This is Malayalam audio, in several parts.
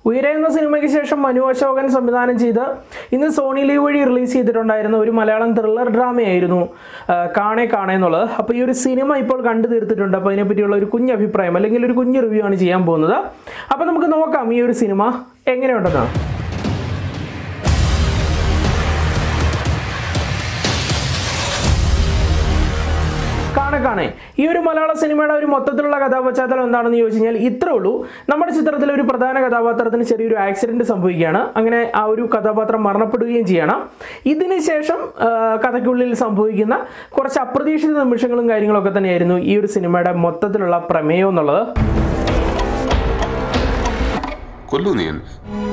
ഉയരെ എന്ന സിനിമയ്ക്ക് ശേഷം മനു അശോകൻ സംവിധാനം ചെയ്ത് ഇന്ന് സോണി ലീവ് വഴി റിലീസ് ചെയ്തിട്ടുണ്ടായിരുന്ന ഒരു മലയാളം ത്രില്ലർ ഡ്രാമയായിരുന്നു ആ, കാണേ കാണേ എന്നുള്ളത് അപ്പോൾ ഈ ഒരു സിനിമ ഇപ്പോൾ കണ്ടു തീർത്തിട്ടുണ്ട് അപ്പോൾ അതിനെപ്പറ്റിയുള്ള ഒരു കുഞ്ഞ് അഭിപ്രായം അല്ലെങ്കിൽ ഒരു കുഞ്ഞ് റിവ്യൂ ആണ് ചെയ്യാൻ പോകുന്നത് അപ്പോൾ നമുക്ക് നോക്കാം ഈ ഒരു സിനിമ എങ്ങനെയുണ്ടെന്ന് കാണെ കാണെ ഈ ഒരു മലയാള സിനിമയുടെ ഒരു മൊത്തത്തിലുള്ള കഥാപശ്ചാത്തലം എന്താണെന്ന് ചോദിച്ചു കഴിഞ്ഞാൽ ഇത്രേ ഉള്ളൂ നമ്മുടെ ചിത്രത്തിലെ ഒരു പ്രധാന കഥാപാത്രത്തിന് ചെറിയൊരു ആക്സിഡന്റ് സംഭവിക്കുകയാണ് അങ്ങനെ ആ ഒരു കഥാപാത്രം മരണപ്പെടുകയും ചെയ്യണം ഇതിന് ശേഷം ആ, കഥയ്ക്കുള്ളിൽ സംഭവിക്കുന്ന കുറച്ച് അപ്രതീക്ഷിത നിമിഷങ്ങളും കാര്യങ്ങളൊക്കെ തന്നെയായിരുന്നു ഈ ഒരു സിനിമയുടെ മൊത്തത്തിലുള്ള പ്രമേയം എന്നുള്ളത് കൊല്ലു നീ എന്നെ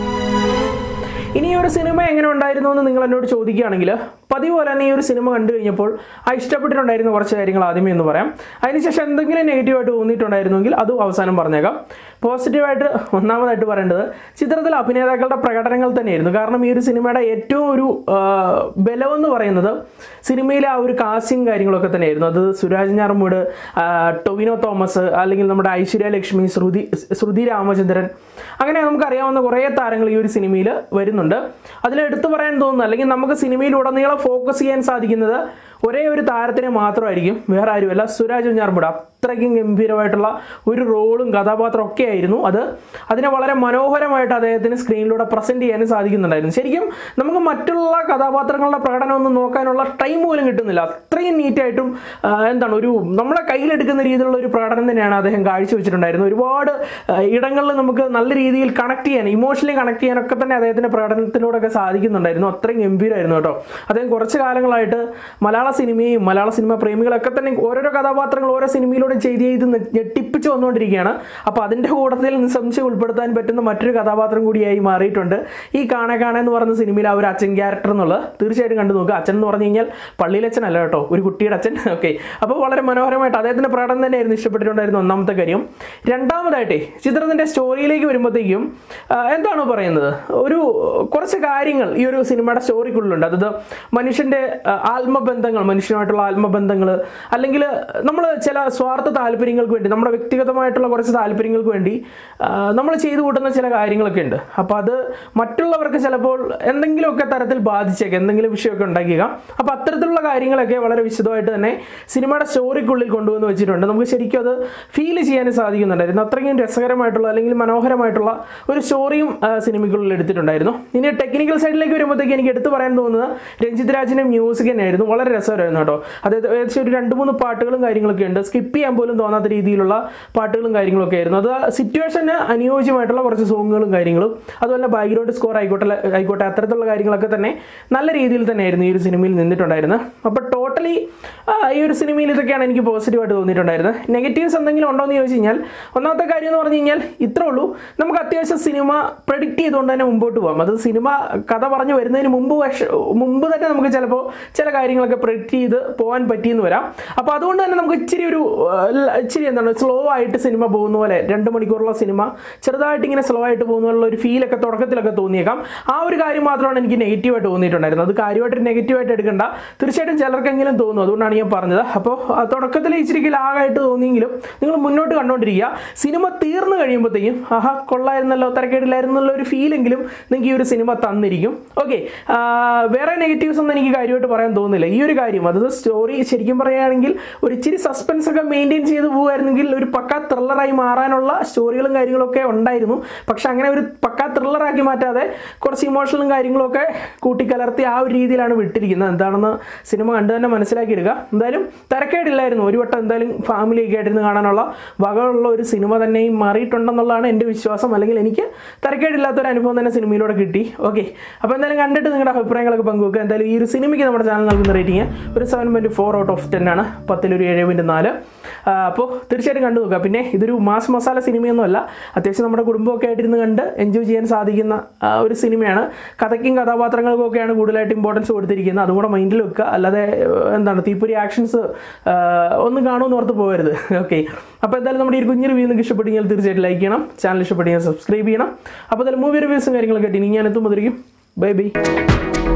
ഇനി ഈ ഒരു സിനിമ എങ്ങനെ ഉണ്ടായിരുന്നു എന്ന് നിങ്ങൾ എന്നോട് ചോദിക്കുകയാണെങ്കിൽ പതിവ് പോലെ തന്നെ ഈ ഒരു സിനിമ കണ്ടു കഴിഞ്ഞപ്പോൾ ആ ഇഷ്ടപ്പെട്ടിട്ടുണ്ടായിരുന്ന കുറച്ച് കാര്യങ്ങൾ ആദ്യമേ എന്ന് പറയാം അതിനുശേഷം എന്തെങ്കിലും നെഗറ്റീവായിട്ട് തോന്നിയിട്ടുണ്ടായിരുന്നെങ്കിൽ അതും അവസാനം പറഞ്ഞേക്കാം പോസിറ്റീവായിട്ട് ഒന്നാമതായിട്ട് പറയേണ്ടത് ചിത്രത്തിലെ അഭിനേതാക്കളുടെ പ്രകടനങ്ങൾ തന്നെയായിരുന്നു കാരണം ഈ ഒരു സിനിമയുടെ ഏറ്റവും ഒരു ആ, ബലമെന്ന് പറയുന്നത് സിനിമയിലെ ആ ഒരു കാസ്റ്റിംഗ് കാര്യങ്ങളൊക്കെ തന്നെയായിരുന്നു അത് സുരാജ് ഞാർമൂട് ആ, ടൊവിനോ തോമസ് അല്ലെങ്കിൽ നമ്മുടെ ഐശ്വര്യ ലക്ഷ്മി ശ്രുതി ശ്രുതി രാമചന്ദ്രൻ അങ്ങനെ നമുക്കറിയാവുന്ന കുറേ താരങ്ങൾ ഈ ഒരു സിനിമയിൽ വരുന്നുണ്ട് അതിൽ എടുത്തു പറയാൻ തോന്നുന്നു അല്ലെങ്കിൽ നമുക്ക് സിനിമയിലുടനീളം ഫോക്കസ് ചെയ്യാൻ സാധിക്കുന്നത് ഒരേ ഒരു താരത്തിനെ മാത്രമായിരിക്കും വേറെ ആരുമല്ല സുരാജ് ഞാർമുട അത്രയ്ക്കും ഗംഭീരമായിട്ടുള്ള ഒരു റോളും കഥാപാത്രം ഒക്കെ ആയിരുന്നു അത് അതിനെ വളരെ മനോഹരമായിട്ട് അദ്ദേഹത്തിന് സ്ക്രീനിലൂടെ പ്രസൻറ്റ് ചെയ്യാനും സാധിക്കുന്നുണ്ടായിരുന്നു ശരിക്കും നമുക്ക് മറ്റുള്ള കഥാപാത്രങ്ങളുടെ പ്രകടനം ഒന്നും നോക്കാനുള്ള ടൈം പോലും കിട്ടുന്നില്ല അത്രയും നീറ്റായിട്ടും ആ, എന്താണ് ഒരു നമ്മളെ കയ്യിലെടുക്കുന്ന രീതിയിലുള്ള ഒരു പ്രകടനം തന്നെയാണ് അദ്ദേഹം കാഴ്ചവെച്ചിട്ടുണ്ടായിരുന്നത് ഒരുപാട് ആ, ഇടങ്ങളിൽ നമുക്ക് നല്ല രീതിയിൽ കണക്ട് ചെയ്യാൻ ഇമോഷണലി കണക്ട് ചെയ്യാനൊക്കെ തന്നെ അദ്ദേഹത്തിൻ്റെ പ്രകടനത്തിലൂടെയൊക്കെ സാധിക്കുന്നുണ്ടായിരുന്നു അത്രയും ഗംഭീരമായിരുന്നു കേട്ടോ അദ്ദേഹം കുറച്ച് കാലങ്ങളായിട്ട് മലയാള സിനിമയും മലയാള സിനിമ പ്രേമികളൊക്കെ തന്നെ ഓരോരോ കഥാപാത്രങ്ങൾ ഓരോ സിനിമയിലൂടെ ചെയ്ത് ചെയ്ത് നെ- ഞെട്ടിപ്പിച്ച് വന്നുകൊണ്ടിരിക്കുകയാണ് അപ്പോൾ അതിൻ്റെ കൂട്ടത്തിൽ നിസ്സംശയം ഉൾപ്പെടുത്താൻ പറ്റുന്ന മറ്റൊരു കഥാപാത്രം കൂടിയായി മാറിയിട്ടുണ്ട് ഈ കാണെ കാണെ എന്ന് പറയുന്ന സിനിമയിൽ ആ ഒരു അച്ഛൻ ക്യാരക്ടർ എന്നുള്ളത് തീർച്ചയായിട്ടും കണ്ടു നോക്കുക അച്ഛൻ എന്ന് പറഞ്ഞു കഴിഞ്ഞാൽ പള്ളിയിലച്ഛനല്ല കേട്ടോ ഒരു കുട്ടിയുടെ അച്ഛൻ ഓക്കെ അപ്പോൾ വളരെ മനോഹരമായിട്ട് അദ്ദേഹത്തിൻ്റെ പ്രകടനം തന്നെയായിരുന്നു ഇഷ്ടപ്പെട്ടിട്ടുണ്ടായിരുന്ന ഒന്നാമത്തെ കാര്യം രണ്ടാമതായിട്ട് ചിത്രത്തിൻ്റെ സ്റ്റോറിയിലേക്ക് വരുമ്പോഴത്തേക്കും ആ, എന്താണ് പറയുന്നത് ഒരു കുറച്ച് കാര്യങ്ങൾ ഈ ഒരു സിനിമയുടെ സ്റ്റോറിക്കുള്ളിലുണ്ട് അതായത് മനുഷ്യൻ്റെ ആ, ആത്മബന്ധങ്ങൾ മനുഷ്യനുമായിട്ടുള്ള ആത്മബന്ധങ്ങൾ അല്ലെങ്കിൽ നമ്മൾ ചില സ്വാർത്ഥ താല്പര്യങ്ങൾക്ക് വേണ്ടി നമ്മുടെ വ്യക്തിഗതമായിട്ടുള്ള കുറച്ച് താല്പര്യങ്ങൾക്ക് വേണ്ടി നമ്മൾ ചെയ്തു കൂട്ടുന്ന ചില കാര്യങ്ങളൊക്കെ ഉണ്ട് അപ്പോൾ അത് മറ്റുള്ളവർക്ക് ചിലപ്പോൾ എന്തെങ്കിലുമൊക്കെ തരത്തിൽ ബാധിച്ചേക്കാം എന്തെങ്കിലും വിഷയമൊക്കെ ഉണ്ടാക്കിയേക്കാം അപ്പോൾ അത്തരത്തിലുള്ള കാര്യങ്ങളൊക്കെ വളരെ വിശദമായിട്ട് തന്നെ സിനിമയുടെ സ്റ്റോറിക്കുള്ളിൽ കൊണ്ടുവന്ന് വെച്ചിട്ടുണ്ട് നമുക്ക് ശരിക്കും അത് ഫീൽ ചെയ്യാനും സാധിക്കുന്നുണ്ടായിരുന്നു അത്രയും രസകരമായിട്ടുള്ള അല്ലെങ്കിൽ മനോഹരമായിട്ടുള്ള ഒരു സ്റ്റോറിയും ആ, സിനിമയ്ക്കുള്ളിൽ എടുത്തിട്ടുണ്ടായിരുന്നു ഇനി ടെക്നിക്കൽ സൈഡിലേക്ക് വരുമ്പോഴത്തേക്ക് എനിക്ക് എടുത്തു പറയാൻ തോന്നുന്നത് രഞ്ജിത് രാജിൻ്റെ മ്യൂസിക് തന്നെയായിരുന്നു വളരെ രസകരമായിരുന്നു കേട്ടോ അതായത് ഏകദേശം ഒരു രണ്ട് മൂന്ന് പാട്ടുകളും കാര്യങ്ങളൊക്കെ ഉണ്ട് സ്കിപ്പ് ചെയ്യാൻ പോലും തോന്നാത്ത രീതിയിലുള്ള പാട്ടുകളും കാര്യങ്ങളൊക്കെ ആയിരുന്നു അത് സിറ്റുവേഷന് അനുയോജ്യമായിട്ടുള്ള കുറച്ച് സോങ്ങുകളും കാര്യങ്ങളും അതുപോലെ ബാക്ക്ഗ്രൗണ്ട് സ്കോർ ആയിക്കോട്ടെ ആയിക്കോട്ടെ അത്തരത്തിലുള്ള കാര്യങ്ങളൊക്കെ തന്നെ നല്ല രീതിയിൽ തന്നെയായിരുന്നു ഈ ഒരു സിനിമയിൽ നിന്നിട്ടുണ്ടായിരുന്നത് അപ്പോൾ ടോട്ടലി ഈ ഒരു സിനിമയിൽ ഇതൊക്കെയാണ് എനിക്ക് പോസിറ്റീവായിട്ട് തോന്നിയിട്ടുണ്ടായിരുന്നത് നെഗറ്റീവ്സ് എന്തെങ്കിലും ഉണ്ടോ എന്ന് ചോദിച്ചു കഴിഞ്ഞാൽ ഒന്നാമത്തെ കാര്യം എന്ന് പറഞ്ഞു കഴിഞ്ഞാൽ ഇത്രേ ഉള്ളൂ നമുക്ക് അത്യാവശ്യം സിനിമ പ്രഡിക്റ്റ് ചെയ്തുകൊണ്ട് തന്നെ മുമ്പോട്ട് പോകാം അത് സിനിമ കഥ പറഞ്ഞു വരുന്നതിന് മുമ്പ് പക്ഷേ മുമ്പ് തന്നെ നമുക്ക് ചിലപ്പോൾ ചില കാര്യങ്ങളൊക്കെ പ്രഡിക്റ്റ് ചെയ്ത് പോകാൻ പറ്റിയെന്ന് വരാം അപ്പോൾ അതുകൊണ്ട് തന്നെ നമുക്ക് ഇച്ചിരി ഒരു ആ, ല- ഇച്ചിരി എന്താണ് സ്ലോ ആയിട്ട് സിനിമ പോകുന്ന പോലെ രണ്ട് മണിക്കൂറുള്ള സിനിമ ചെറുതായിട്ട് ഇങ്ങനെ സ്ലോ ആയിട്ട് പോകുന്ന പോലുള്ള ഒരു ഫീലൊക്കെ തുടക്കത്തിലൊക്കെ തോന്നിയേക്കാം ആ ഒരു കാര്യം മാത്രമാണ് എനിക്ക് നെഗറ്റീവായിട്ട് തോന്നിയിട്ടുണ്ടായിരുന്നത് അത് കാര്യമായിട്ട് നെഗറ്റീവായിട്ട് എടുക്കണ്ട തീർച്ചയായിട്ടും ചിലർക്കെങ്കിലും തോന്നും അതുകൊണ്ടാണ് ഞാൻ പറഞ്ഞത് അപ്പോൾ ആ തുടക്കത്തിൽ ഇച്ചിരി ലാഗായിട്ട് തോന്നിയെങ്കിലും നിങ്ങൾ മുന്നോട്ട് കണ്ടുകൊണ്ടിരിക്കുക സിനിമ തീർന്നു കഴിയുമ്പോഴത്തേക്കും ആഹാ കൊള്ളായിരുന്നല്ലോ തരക്കേടില്ലായിരുന്നല്ലോ ഒരു ഫീലെങ്കിലും നിങ്ങൾക്ക് ഈ ഒരു സിനിമ തന്നിരിക്കും ഓക്കെ വേറെ നെഗറ്റീവ്സ് ഒന്നും എനിക്ക് കാര്യമായിട്ട് പറയാൻ തോന്നുന്നില്ല ഈ ഒരു കാര്യം അതായത് സ്റ്റോറി ശരിക്കും പറയുകയാണെങ്കിൽ ഒരു ഇച്ചിരി സസ്പെൻസ് ഒക്കെ മെയിൻറ്റെയിൻ ചെയ്ത് പോകുമായിരുന്നെങ്കിൽ ഒരു പക്ക ത്രില്ലറായി മാറാനുള്ള സ്റ്റോറികളും കാര്യങ്ങളൊക്കെ ഉണ്ടായിരുന്നു പക്ഷെ അങ്ങനെ ഒരു പക്ക ത്രില്ലറാക്കി മാറ്റാതെ കുറച്ച് ഇമോഷണലും കാര്യങ്ങളൊക്കെ കൂട്ടിക്കലർത്തി ആ ഒരു രീതിയിലാണ് വിട്ടിരിക്കുന്നത് എന്താണെന്ന് സിനിമ കണ്ടു തന്നെ മനസ്സിലാക്കിയെടുക്കുക എന്തായാലും തിരക്കേടില്ലായിരുന്നു ഒരു വട്ടം എന്തായാലും ഫാമിലിയൊക്കെ ആയിട്ടിരുന്ന് കാണാനുള്ള വകയുള്ള ഒരു സിനിമ തന്നെയും മാറിയിട്ടുണ്ടെന്നുള്ളതാണ് എൻ്റെ വിശ്വാസം അല്ലെങ്കിൽ എനിക്ക് തിരക്കേടില്ലാത്തൊരു അനുഭവം തന്നെ സിനിമയിലൂടെ കിട്ടി ഓക്കെ അപ്പോൾ എന്തായാലും കണ്ടിട്ട് നിങ്ങളുടെ അഭിപ്രായങ്ങളൊക്കെ പങ്കുവെക്കുക എന്തായാലും ഈ ഒരു സിനിമയ്ക്ക് നമ്മുടെ ചാനൽ നൽകുന്ന റേറ്റിംഗ് ഒരു seven point four out of ten ആണ് പത്തിലൊരു ഏഴ് പോയിൻറ്റ് നാല് അപ്പോൾ തീർച്ചയായിട്ടും കണ്ടു നോക്കുക പിന്നെ ഇതൊരു മാസ് മസാല സിനിമയൊന്നുമല്ല അത്യാവശ്യം നമ്മുടെ കുടുംബമൊക്കെ ആയിട്ടിരുന്ന് കണ്ട് എൻജോയ് ചെയ്യാൻ സാധിക്കുന്ന ആ, ഒരു സിനിമയാണ് കഥയ്ക്കും കഥാപാത്രങ്ങൾക്കും ഒക്കെയാണ് കൂടുതലായിട്ട് ഇമ്പോർട്ടൻസ് കൊടുത്തിരിക്കുന്നത് അതും കൂടെ മൈൻഡിൽ വെക്കുക അല്ലാതെ ഏഹ്, എന്താണ് തീപ്പൊരി ആക്ഷൻസ് ഒന്ന് കാണുമെന്ന് ഓർത്ത് പോകരുത് ഓക്കെ അപ്പോൾ എന്തായാലും നമ്മുടെ ഈ ഒരു കുഞ്ഞു റിവ്യൂ നിങ്ങൾക്ക് ഇഷ്ടപ്പെട്ടെങ്കിൽ തീർച്ചയായിട്ടും ലൈക്ക് ചെയ്യണം ചാനൽ ഇഷ്ടപ്പെട്ടെങ്കിൽ സബ്സ്ക്രൈബ് ചെയ്യണം അപ്പോൾ എന്തായാലും മൂവി റിവ്യൂസും കാര്യങ്ങളൊക്കെ ആയിട്ട് ഇനി ഞാൻ എത്തുമ്പോഴത്തേക്കും ബൈ ബൈ